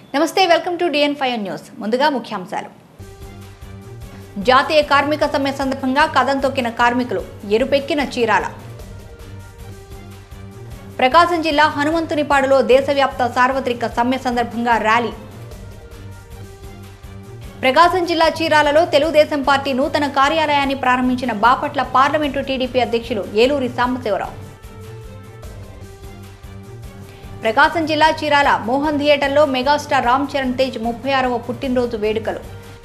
నమస్తే welcome to DN five news ముందుగా ముఖ్యాంశాలు జాతీయ కార్మిక సమ్మె సందర్భంగా కథం తొక్కిన కార్మికులు ఎరుపెక్కిన చీరాల ప్రకాశం జిల్లా హనుమంతునిపాడులో దేశవ్యాప్త సార్వత్రిక సమ్మె సందర్భంగా ర్యాలీ ప్రకాశం జిల్లా చీరాలలో తెలుగుదేశం పార్టీ నూతన కార్యాలయాన్ని ప్రారంభించిన బాపట్ల పార్లమెంటు టీడీపీ అధ్యక్షులు ఏలూరి సాంబశివరావు ప్రకాశం జిల్లా చీరాల మోహన్ థియేటర్లో మెగాస్టార్ రామ్ చరణ్ తేజ్ ముప్పై ఆరవ పుట్టినరోజు వేడుకలు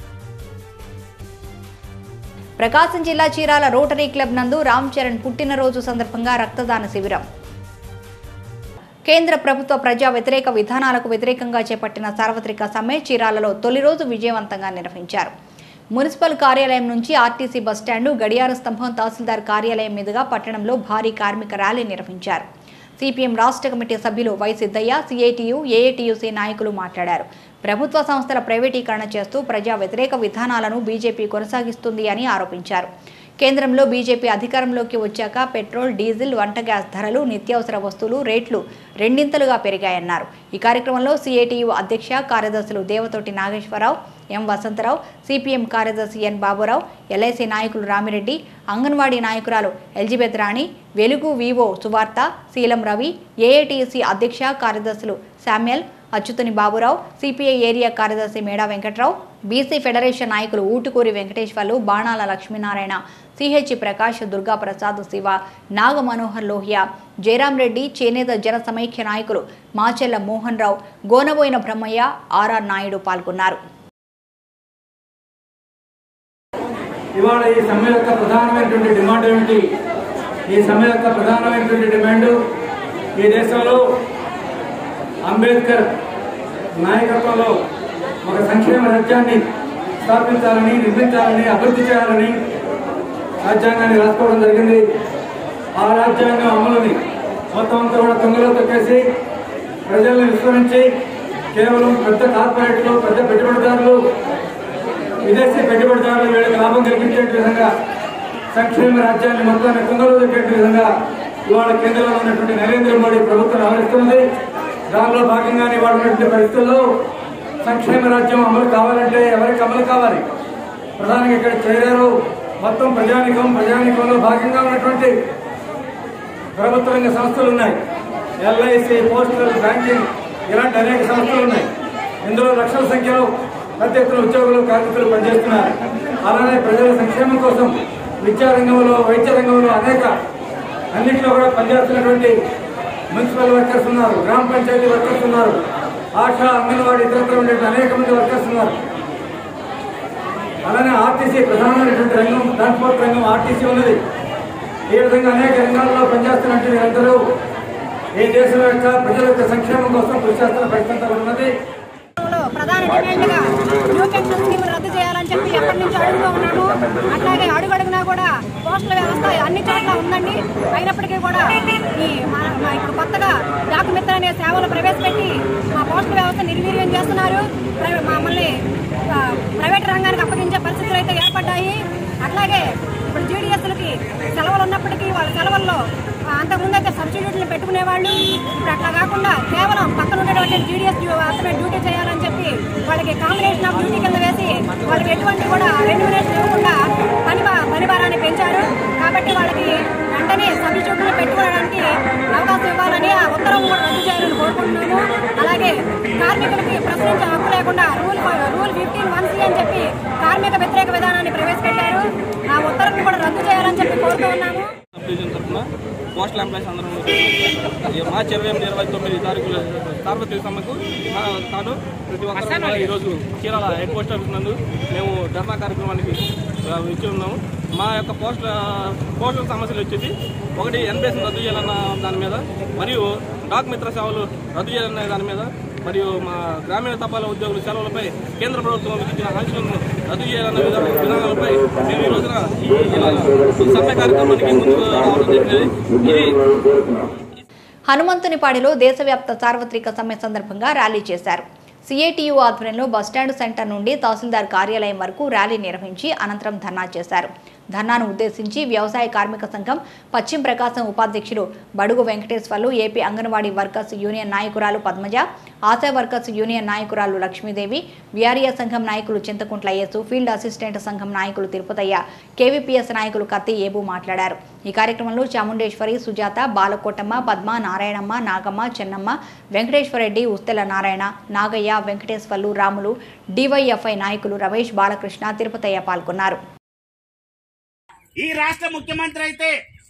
ప్రకాశం జిల్లా చీరాల రోటరీ క్లబ్ నందు రామ్ చరణ్ పుట్టినరోజు సందర్భంగా రక్తదాన శిబిరం కేంద్ర ప్రభుత్వ ప్రజా వ్యతిరేక విధానాలకు వ్యతిరేకంగా చేపట్టిన సార్వత్రిక సమ్మె చీరాలలో తొలి రోజు విజయవంతంగా నిర్వహించారు మున్సిపల్ కార్యాలయం నుంచి ఆర్టీసీ బస్టాండు గడియార స్తంభం తహసీల్దార్ కార్యాలయం మీదుగా పట్టణంలో భారీ కార్మిక ర్యాలీ నిర్వహించారు సిపిఎం రాష్ట్ర కమిటీ సభ్యులు వై సిద్దయ్య సిఐటియు ఏఐటియుసి నాయకులు మాట్లాడారు ప్రభుత్వ సంస్థల ప్రైవేటీకరణ చేస్తూ ప్రజా వ్యతిరేక విధానాలను బీజేపీ కొనసాగిస్తుంది అని ఆరోపించారు కేంద్రంలో బీజేపీ అధికారంలోకి వచ్చాక పెట్రోల్ డీజిల్ వంట గ్యాస్ ధరలు నిత్యావసర వస్తువులు రేట్లు రెండింతలుగా పెరిగాయన్నారు ఈ కార్యక్రమంలో సిఐటియు అధ్యక్ష కార్యదర్శులు దేవతోటి నాగేశ్వరరావు ఎం వసంతరావు సిపిఎం కార్యదర్శి ఎన్ బాబురావు ఎల్ఐసి నాయకులు రామిరెడ్డి అంగన్వాడీ నాయకురాలు ఎల్జిబెత్ రాణి వెలుగు వివో సువార్త శీలం రవి ఏఐటియుసి అధ్యక్ష కార్యదర్శులు Samuel Achyutuni Baburao CPI area కార్యదర్శి మేడా వెంకట్రావు బీసీ ఫెడరేషన్ నాయకులు ఊటుకూరి వెంకటేశ్వర్లు బాణాల లక్ష్మీనారాయణ సిహెచ్ ప్రకాష్ దుర్గాప్రసాద్ శివ నాగ మనోహర్ లోహియా జయరాం రెడ్డి చేనేత జన సమైక్య నాయకులు మాచెల్ల మోహన్ రావు గోనబోయిన బ్రహ్మయ్య ఆర్ఆర్ నాయుడు పాల్గొన్నారు ఇవాళ ఈ సమ్మె యొక్క ప్రధానమైనటువంటి డిమాండ్ ఏమిటి ఈ సమ్మె యొక్క ప్రధానమైనటువంటి డిమాండ్ ఈ దేశంలో అంబేద్కర్ నాయకత్వంలో ఒక సంక్షేమ రాజ్యాన్ని స్థాపించాలని నిర్మించాలని అభివృద్ధి చేయాలని రాజ్యాంగాన్ని రాసుకోవడం జరిగింది ఆ రాజ్యాంగం అమలుని మొత్తం అంతా కూడా తొంగలో తొక్కేసి ప్రజలను విస్మరించి కేవలం పెద్ద కార్పొరేట్లు పెద్ద పెట్టుబడిదారులు విదేశీ పెట్టుబడిదారులు వీళ్ళకి లాభం కల్పించే విధంగా సంక్షేమ రాజ్యాన్ని మొత్తాన్ని కుంగలో దొక్కే విధంగా ఇవాళ కేంద్రంలో ఉన్నటువంటి నరేంద్ర మోడీ ప్రభుత్వం వ్యవహరిస్తున్నది దానిలో భాగంగానే ఇవాళ ఉన్నటువంటి పరిస్థితుల్లో సంక్షేమ రాజ్యం అమలు కావాలంటే ఎవరికి అమలు కావాలి ప్రధానంగా ఇక్కడ చేరారు మొత్తం ప్రజానికం ప్రజానికంలో భాగంగా ఉన్నటువంటి ప్రభుత్వ రంగ సంస్థలు ఉన్నాయి ఎల్ఐసి పోస్టల్ బ్యాంకింగ్ ఇలాంటి అనేక సంస్థలు ఉన్నాయి ఇందులో లక్షల సంఖ్యలో పెద్ద ఎత్తున ఉద్యోగులు కార్మికులు పనిచేస్తున్నారు అలానే ప్రజల సంక్షేమం కోసం విద్యా రంగంలో వైద్య రంగంలో అనేక అన్నింటిలో కూడా పనిచేస్తున్నటువంటి మున్సిపల్ వర్కర్స్ ఉన్నారు గ్రామ పంచాయతీ వర్కర్స్ ఉన్నారు ఆశా అంగన్వాడీ ఇతరత్ర ఉండే అనేక మంది వర్కర్స్ ఉన్నారు అలానే ఆర్టీసీ ప్రధానమైనటువంటి రంగం ట్రాన్స్పోర్ట్ రంగం ఆర్టీసీ ఉన్నది ఈ విధంగా అనేక రంగాల్లో పనిచేస్తున్నట్టు వీరందరూ ఈ దేశం యొక్క ప్రజల యొక్క సంక్షేమం కోసం కృషి చేస్తున్న పరిస్థితి కూడా ఉన్నది లో ప్రధాన డిమాండ్గా న్యూ పెన్షన్ స్కీమ్ రద్దు చేయాలని చెప్పి ఎప్పటి నుంచి అడుగుతూ ఉన్నాము అట్లాగే అడుగడుగునా కూడా పోస్టల్ వ్యవస్థ అన్ని చోట్ల ఉందండి అయినప్పటికీ కూడా ఈ మా- మా ఇప్పుడు కొత్తగా డాక్యుమిత్ర అనే సేవలు ప్రవేశపెట్టి మా పోస్టల్ వ్యవస్థ నిర్వీర్యం చేస్తున్నారు ప్రైవే- మమ్మల్ని ఆ, ప్రైవేట్ రంగానికి అప్పగించే పరిస్థితులు అయితే ఏర్పడ్డాయి అట్లాగే ఇప్పుడు జీడీఎస్లకి సెలవులు ఉన్నప్పటికీ వాళ్ళ సెలవుల్లో ఆ, అంతకుముందు అయితే సబ్స్టిట్యూట్లు పెట్టుకునేవాళ్ళు ఇప్పుడు అట్లా కాకుండా కేవలం పక్కన ఉన్నటువంటి జీడీఎస్ అతనే డ్యూటీ చేయాలని చెప్పి వాళ్ళకి కాంబినేషన్ ఆఫ్ డ్యూటీ కింద వేసి వాళ్ళకి ఎటువంటి కూడా రెన్యుమినేషన్ ఇవ్వకుండా పని భా- పని భారాన్ని పెంచారు కాబట్టి వాళ్ళకి వెంటనే సబ్స్టిట్యూట్లు పెట్టుకోవడానికి అవకాశం ఇవ్వాలని ఆ ఉత్తర్వులు కూడా రద్దు చేయాలని కోరుకుంటున్నాము అలాగే కార్మికులకి ప్రశ్నించే హక్కు లేకుండా rule rule fifteen one C అని చెప్పి కార్మిక వ్యతిరేక విధానాన్ని ప్రవేశపెట్టారు ఆ ఉత్తర్వులు కూడా రద్దు చేయాలని చెప్పి కోరుతూ ఉన్నాము డివిజన్ తరఫున పోస్టల్ ఎంప్లాయీస్ అందరం ఈ మార్చి ఇరవై ఎనిమిది ఇరవై తొమ్మిది తారీఖుల సార్వత్రిక సమ్మెకు తా- తాను ప్రతి ఒక్కరు కూడా ఈరోజు చీరాల హెడ్ పోస్ట్ ఆఫీస్ నందు మేము ధర్నా కార్యక్రమానికి ఆ, ఇచ్చి ఉన్నాము మా యొక్క పోస్టల్ పోస్టల్ సమస్యలు వచ్చేసి ఒకటి ఎన్పిఎస్ రద్దు చేయాలన్న దాని మీద మరియు డాక్ మిత్ర సేవలు రద్దు చేయాలన్న దాని మీద మరియు మా గ్రామీణ తపాలా ఉద్యోగుల సెలవులపై కేంద్ర ప్రభుత్వం ఇచ్చిన ఆంక్షలను రద్దు చేయాలన్న విధా- విధానాలపై మేము ఈ రోజున ఈ ఇలా ఈ సమ్మె కార్యక్రమానికి ముందుకు రావడం జరిగినది ఇది హనుమంతునిపాడిలో దేశవ్యాప్త సార్వత్రిక సమ్మె సందర్భంగా ర్యాలీ చేశారు సిఐటియు ఆధ్వర్యంలో బస్టాండ్ సెంటర్ నుండి తహసీల్దార్ కార్యాలయం వరకు ర్యాలీ నిర్వహించి అనంతరం ధర్నా చేశారు ధర్నాను ఉద్దేశించి వ్యవసాయ కార్మిక సంఘం పశ్చిమ ప్రకాశం ఉపాధ్యక్షుడు Badugu Venkateswarlu AP anganwadi workers union నాయకురాలు పద్మజ ఆశా వర్కర్స్ యూనియన్ నాయకురాలు లక్ష్మీదేవి విఆర్ఏ సంఘం నాయకులు చింతకుంట్ల యేసు ఫీల్డ్ అసిస్టెంట్ సంఘం నాయకులు తిరుపతయ్య కేవీపీఎస్ నాయకులు కత్తి ఏబు మాట్లాడారు ఈ కార్యక్రమంలో చాముండేశ్వరి సుజాత బాలకోటమ్మ పద్మ నారాయణమ్మ నాగమ్మ చెన్నమ్మ వెంకటేశ్వరరెడ్డి ఉస్తెల నారాయణ నాగయ్య వెంకటేశ్వర్లు రాములు డివైఎఫ్ఐ నాయకులు రమేష్ బాలకృష్ణ తిరుపతయ్య పాల్గొన్నారు ఈ రాష్ట్ర ముఖ్యమంత్రి అయితే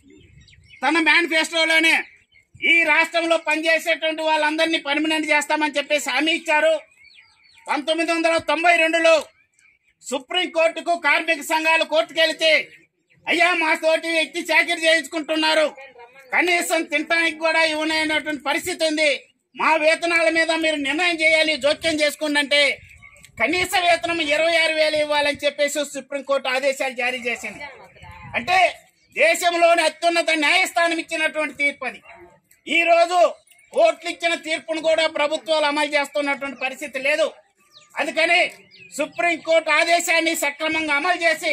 తన మేనిఫెస్టోలోనే ఈ రాష్ట్రంలో పనిచేసేటువంటి వాళ్ళందరినీ పర్మనెంట్ చేస్తామని చెప్పేసి హామీ ఇచ్చారు పంతొమ్మిది వందల తొంభై రెండులో సుప్రీంకోర్టుకు కార్మిక సంఘాలు కోర్టుకెళ్తే అయ్యా మా తోటి వ్యక్తి చాకరీ చేయించుకుంటున్నారు కనీసం తినడానికి కూడా ఇవ్వనైనటువంటి పరిస్థితి ఉంది మా వేతనాల మీద మీరు నిర్ణయం చేయాలి జోక్యం చేసుకుందంటే కనీస వేతనం ఇరవై ఆరు వేలు ఇవ్వాలని చెప్పేసి సుప్రీంకోర్టు ఆదేశాలు జారీ చేసింది అంటే దేశంలోని అత్యున్నత న్యాయస్థానం ఇచ్చినటువంటి తీర్పు అది ఈ రోజు కోర్టులు ఇచ్చిన తీర్పును కూడా ప్రభుత్వాలు అమలు చేస్తున్నటువంటి పరిస్థితి లేదు అందుకని సుప్రీంకోర్టు ఆదేశాన్ని సక్రమంగా అమలు చేసి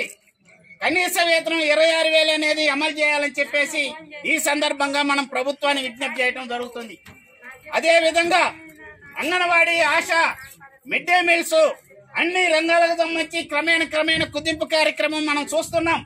కనీస వేతనం ఇరవై ఆరు వేలు అనేది అమలు చేయాలని చెప్పేసి ఈ సందర్భంగా మనం ప్రభుత్వాన్ని విజ్ఞప్తి చేయడం జరుగుతుంది అదే విధంగా anganwadi Asha mid day meals అన్ని రంగాలకు సంబంధించి క్రమేణ క్రమేణ కుదింపు కార్యక్రమం మనం చూస్తున్నాం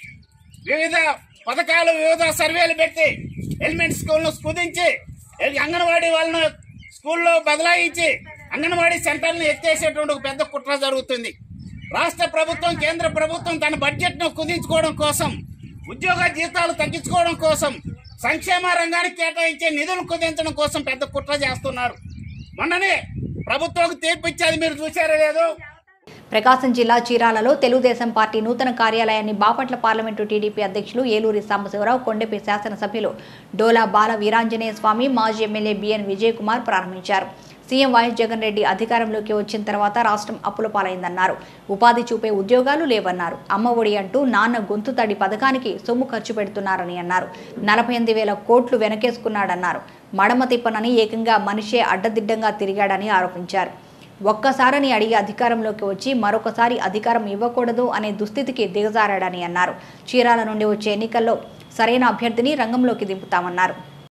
వివిధ పథకాలు వివిధ సర్వేలు పెట్టి ఎలిమెంట్ స్కూల్ను కుదించి అంగన్వాడీ వాళ్ళను స్కూల్లో బదలాయించి అంగన్వాడీ సెంటర్ను ఎత్తేసేటువంటి ఒక పెద్ద కుట్ర జరుగుతుంది రాష్ట్ర ప్రభుత్వం కేంద్ర ప్రభుత్వం తన బడ్జెట్ ను కుదించుకోవడం కోసం ఉద్యోగ జీతాలు తగ్గించుకోవడం కోసం సంక్షేమ రంగానికి కేటాయించే నిధులు కుదించడం కోసం పెద్ద కుట్ర చేస్తున్నారు మొన్ననే ప్రభుత్వం తీర్పు ఇచ్చేది మీరు చూసారో లేదో ప్రకాశం జిల్లా చీరాలలో తెలుగుదేశం పార్టీ నూతన కార్యాలయాన్ని బాపట్ల పార్లమెంటు టీడీపీ అధ్యక్షులు ఏలూరి సాంబశివరావు కొండపి శాసనసభ్యులు డోలా బాల వీరాంజనేయ స్వామి మాజీ ఎమ్మెల్యే బిఎన్ విజయ్ కుమార్ ప్రారంభించారు సీఎం వైఎస్ జగన్ రెడ్డి అధికారంలోకి వచ్చిన తర్వాత రాష్ట్రం అప్పుల పాలైందన్నారు ఉపాధి చూపే ఉద్యోగాలు లేవన్నారు అమ్మ ఒడి అంటూ నాన్న గొంతు తడి పథకానికి సొమ్ము ఖర్చు పెడుతున్నారని అన్నారు నలభై ఎనిమిది వేల కోట్లు వెనకేసుకున్నాడన్నారు మడమ తిప్పనని ఏకంగా మనిషే అడ్డదిడ్డంగా తిరిగాడని ఆరోపించారు ఒక్కసారని అడిగి అధికారంలోకి వచ్చి మరొకసారి అధికారం ఇవ్వకూడదు అనే దుస్థితికి దిగజారాడని అన్నారు చీరాల నుండి వచ్చే ఎన్నికల్లో సరైన అభ్యర్థిని రంగంలోకి దింపుతామన్నారు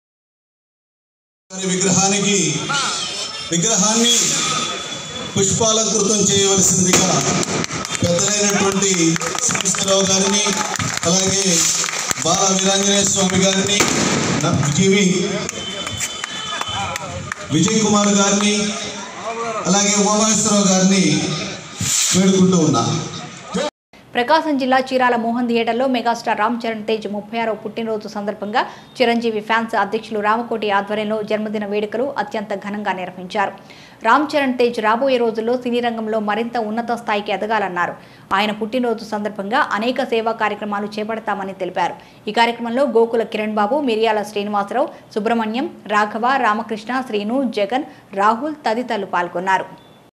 గారి విగ్రహానికి విగ్రహాన్ని పుష్పాలంకృతం చేయవలసిందిగా పెద్దలైనటువంటి శ్రీశ్వరరావు గారిని అలాగే బాల వీరాంజనేయ స్వామి గారిని న- కివి విజయ్ కుమార్ గారిని అలాగే ఉమామహేశ్వరరావు గారిని వేడుకుంటూ ఉన్నా ప్రకాశం జిల్లా చీరాల మోహన్ థియేటర్లో మెగాస్టార్ రామ్ చరణ్ తేజ్ ముప్పై ఆరో పుట్టినరోజు సందర్భంగా చిరంజీవి ఫ్యాన్స్ అధ్యక్షులు రామకోటి ఆధ్వర్యంలో జన్మదిన వేడుకలు అత్యంత ఘనంగా నిర్వహించారు రామ్ చరణ్ తేజ్ రాబోయే రోజుల్లో సినీ రంగంలో మరింత ఉన్నత స్థాయికి ఎదగాలన్నారు ఆయన పుట్టినరోజు సందర్భంగా అనేక సేవా కార్యక్రమాలు చేపడతామని తెలిపారు ఈ కార్యక్రమంలో గోకుల కిరణ్ బాబు మిరియాల శ్రీనివాసరావు సుబ్రహ్మణ్యం రాఘవ రామకృష్ణ శ్రీను జగన్ రాహుల్ తదితరులు పాల్గొన్నారు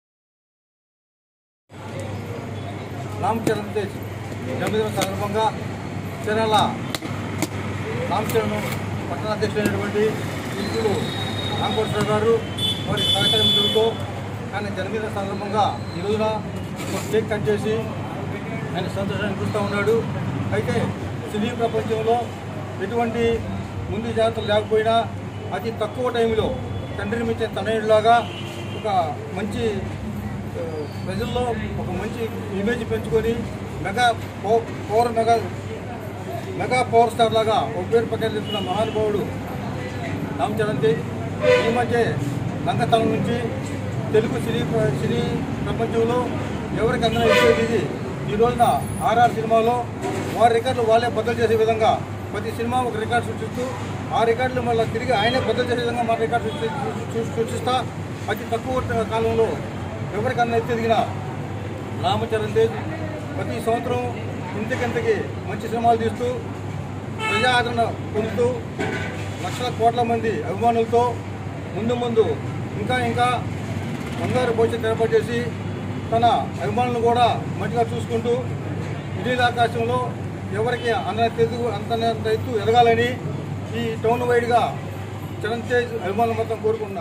రామ్ చరణ్ తేజ్ జన్మదిన సందర్భంగా చీరాల రామ్ చరణ్ పట్టణ అధ్యక్షుడైనటువంటి ఇంకులు రామకోటేశ్వర గారు వారి సహకార మిత్రులతో ఆయన జన్మదిన సందర్భంగా ఈ రోజున ఒక కేక్ కట్ చేసి ఆయన సంతోషాన్ని చూస్తూ ఉన్నాడు అయితే సినీ ప్రపంచంలో ఎటువంటి ముందు జాగ్రత్తలు లేకపోయినా అతి తక్కువ టైంలో తండ్రిని మించే తనయుడిలాగా ఒక మంచి ఆ, ప్రజల్లో ఒక మంచి ఇమేజ్ పెంచుకొని మెగా పో- power mega mega power star లాగా ఒక పేరు ప్రకటిస్తున్న మహానుభావుడు రామ్ చరణ్ తేజ్ ఈ మధ్య రంగతనం నుంచి తెలుగు సినీ ప్ర- సినీ ప్రపంచంలో ఎవరికి అందరూ ఇచ్చేది ఇది ఈ రోజున ఆర్ఆర్ సినిమాలో వారి రికార్డులు వాళ్ళే బద్దలు చేసే విధంగా ప్రతి సినిమా ఒక రికార్డు సృష్టిస్తూ ఆ రికార్డులు మళ్ళీ తిరిగి ఆయనే బద్దలు చేసే విధంగా మా రికార్డు సృష్టి- సృష్టి- సృష్టిస్తా అతి తక్కువ కాలంలో ఎవరికన్నా ఎత్తెదిగిన రామచరణ్ తేజ్ ప్రతి సంవత్సరం ఇంతకింతకి మంచి సినిమాలు తీస్తూ ప్రజా ఆదరణ పొందుతూ లక్షల కోట్ల మంది అభిమానులతో ముందు ముందు ఇంకా ఇంకా బంగారు భవిష్యత్తు ఏర్పాటు చేసి తన అభిమానులను కూడా మంచిగా చూసుకుంటూ వినీల ఆకాశంలో ఎవరికి అంత ఎదుగు అంత ఎత్తు ఎదగాలని ఈ టౌన్ వైడ్గా చరణ్ తేజ్ అభిమానులు మొత్తం కోరుకుంటున్నారు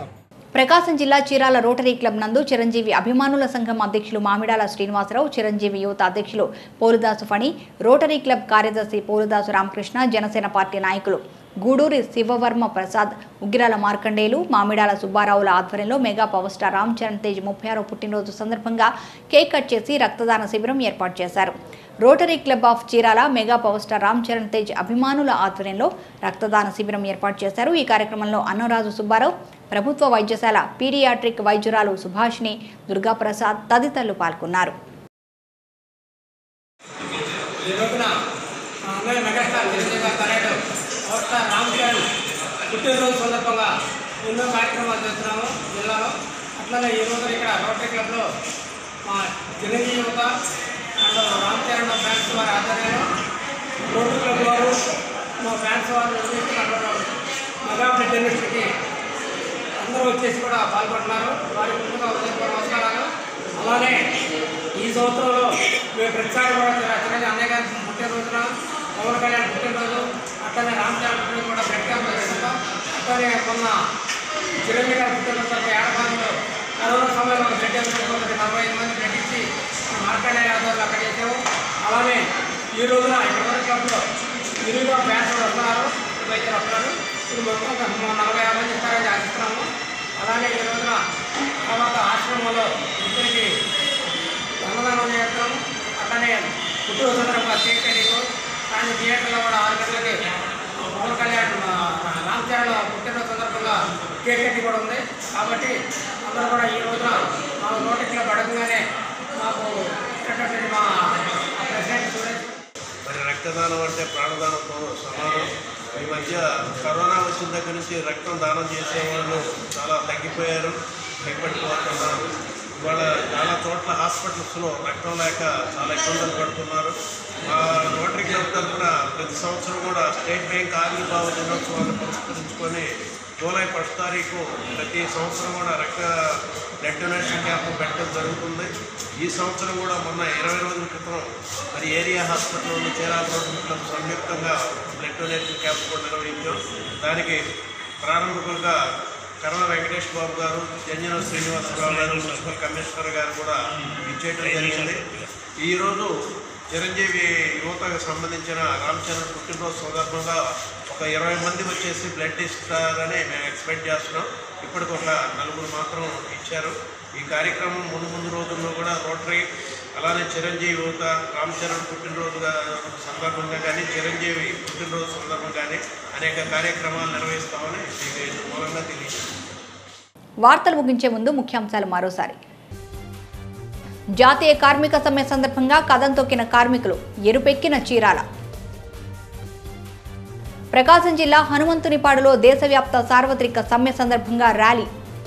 ప్రకాశం జిల్లా చీరాల రోటరీ క్లబ్ నందు చిరంజీవి అభిమానుల సంఘం అధ్యక్షులు మామిడాల శ్రీనివాసరావు చిరంజీవి యువత అధ్యక్షులు పోలుదాసు ఫణి రోటరీ క్లబ్ కార్యదర్శి పోలుదాసు రామకృష్ణ జనసేన పార్టీ నాయకులు గూడూరి శివవర్మ ప్రసాద్ ఉగ్గిరాల మార్కండేయులు మామిడాల సుబ్బారావుల ఆధ్వర్యంలో mega power star Ram Charan Tej ముప్పై ఆరో పుట్టినరోజు సందర్భంగా కేక్ కట్ చేసి రక్తదాన శిబిరం ఏర్పాటు చేశారు rotary club of Chirala mega power star Ram Charan Tej అభిమానుల ఆధ్వర్యంలో రక్తదాన శిబిరం ఏర్పాటు చేశారు ఈ కార్యక్రమంలో అన్నరాజు సుబ్బారావు ప్రభుత్వ వైద్యశాల పీడియాట్రిక్ వైద్యురాలు సుభాషిణి దుర్గాప్రసాద్ తదితరులు పాల్గొన్నారు ఈ రోజున మా అన్నయ్య మెగాస్టార్ చిరంజీవి గారి తనయుడు పవర్ స్టార్ రామ్ చరణ్ పుట్టినరోజు సందర్భంగా ఎన్నో కార్యక్రమాలు చేస్తున్నాము జిల్లాలో అట్లనే ఈ రోజున ఇక్కడ రోటరీ క్లబ్లో మా చిరంజీవి యువత అండ్ రామ్ చరణ్ ఫ్యాన్స్ వారి ఆధ్వర్యంలో రోటరీ క్లబ్ వారు మా ఫ్యాన్స్ వారు నిర్వహిస్తున్న మెగా బ్లడ్ డొనేషన్కి అందరూ వచ్చేసి కూడా పాల్గొంటున్నారు వారికి ముందుగా ఉదయపూర్వ నమస్కారాలు అలానే ఈ సంవత్సరంలో మేము ప్రతిసారి కూడా చిరంజీవి అన్నయ్య గారి పుట్టినరోజున పవన్ కళ్యాణ్ పుట్టినరోజు అట్లనే రామ్ చరణ్ పుట్టినరోజు కూడా బ్లడ్ క్యాంప్ చేస్తున్నాం అట్లనే మొన్న చిరంజీవి గారి పుట్టినరోజు ఏడాదిలో కరోనా సమయంలో బ్లడ్ క్యాంప్ ఒక నలభై ఐదు మంది బ్లడ్ ఇచ్చి మార్కండే ఆధ్వర్యంలో అక్కడ చేసాము అలానే ఈ రోజున ఇక్కడ క్లబ్లో విరిగా ఫ్యాన్స్ కూడా వస్తున్నారు వైద్యులు వస్తున్నారు ఇప్పుడు మొత్తం ఒక నలభై యాభై మంది ఇస్తారని ఆశిస్తున్నాము అలానే ఈ రోజున తర్వాత ఆశ్రమంలో ఇద్దరికి అన్నదానం చేస్తాం అట్లనే పుట్టినరోజు సందర్భంగా కేక్ కటింగ్ కానీ థియేటర్లో కూడా ఆరు గంటలకి పవన్ కళ్యాణ్ ఆ, రామ్ చరణ్ పుట్టినరోజు సందర్భంగా కేక్ కటింగ్ కూడా ఉంది కాబట్టి అందరూ కూడా ఈ రోజున మా నోటిలో పడకంగానే మాకు ఇచ్చినటువంటి మా ప్రెసిడెంట్ సురేష్ మరి రక్తదానం అంటే ప్రాణదానంతో సమానం ఈ మధ్య కరోనా వచ్చిన దగ్గర నుంచి రక్తం దానం చేసేవాళ్ళు చాలా తగ్గిపోయారు తగ్గిపెట్టుకోతున్నారు ఇవాళ చాలా చోట్ల హాస్పిటల్స్లో రక్తం లేక చాలా ఇబ్బందులు పడుతున్నారు మా రోటరీ క్లబ్ తరఫున ప్రతి సంవత్సరం కూడా స్టేట్ బ్యాంక్ ఆవిర్భావ దినోత్సవాన్ని పురస్కరించుకొని జూలై ఫస్ట్ తారీఖు ప్రతి సంవత్సరం కూడా రక్త బ్లడ్ డొనేషన్ క్యాంపు పెట్టడం జరుగుతుంది ఈ సంవత్సరం కూడా మొన్న ఇరవై రోజుల క్రితం మరి ఏరియా హాస్పిటల్లో చీరాల రోడ్డు క్లబ్ సంయుక్తంగా బ్లడ్ డొనేషన్ క్యాంప్ కూడా నిర్వహించాం దానికి ప్రారంభికంగా కరణ వెంకటేష్ బాబు గారు జంజన శ్రీనివాసరావు గారు మున్సిపల్ కమిషనర్ గారు కూడా ఇచ్చేయడం జరిగింది ఈరోజు చిరంజీవి యువతకు సంబంధించిన రామచంద్ర పుట్టినరోజు సందర్భంగా ఒక ఇరవై మంది వచ్చేసి బ్లడ్ ఇస్తారని మేము ఎక్స్పెక్ట్ చేస్తున్నాం ఇప్పటికి ఒక నలుగురు మాత్రం ఇచ్చారు ఈ కార్యక్రమం ముందు ముందు రోజుల్లో కూడా రోటరీ అలానే చిరంజీవి యువత రామ్ చరణ్ పుట్టినరోజు గా- సందర్భంగా కానీ చిరంజీవి పుట్టినరోజు సందర్భంగా కానీ అనేక కార్యక్రమాలు నిర్వహిస్తామని మీకు ఇందు మూలంగా తెలియజేస్తాం వార్తలు ముగించే ముందు ముఖ్యాంశాలు మరోసారి జాతీయ కార్మిక సమ్మె సందర్భంగా కథం తొక్కిన కార్మికులు ఎరుపెక్కిన చీరాల ప్రకాశం జిల్లా హనుమంతునిపాడులో దేశవ్యాప్త సార్వత్రిక సమ్మె సందర్భంగా ర్యాలీ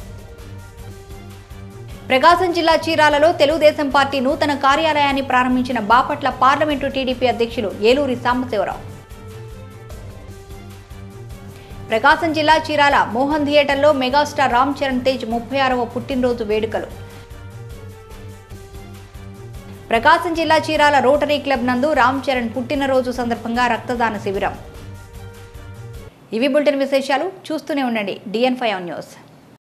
ప్రకాశం జిల్లా చీరాలలో తెలుగుదేశం పార్టీ నూతన కార్యాలయాన్ని ప్రారంభించిన బాపట్ల పార్లమెంటు టీడీపీ అధ్యక్షులు ఏలూరి సాంబశివరావు ప్రకాశం జిల్లా చీరాల మోహన్ థియేటర్లో మెగాస్టార్ రామ్ చరణ్ తేజ్ ముప్పై ఆరవ పుట్టినరోజు వేడుకలు ప్రకాశం జిల్లా చీరాల రోటరీ క్లబ్ నందు రామ్ చరణ్ పుట్టినరోజు సందర్భంగా రక్తదాన శిబిరం ఇవి బులెటిన్ విశేషాలు చూస్తూనే ఉండండి డిఎన్ ఫైవ్ న్యూస్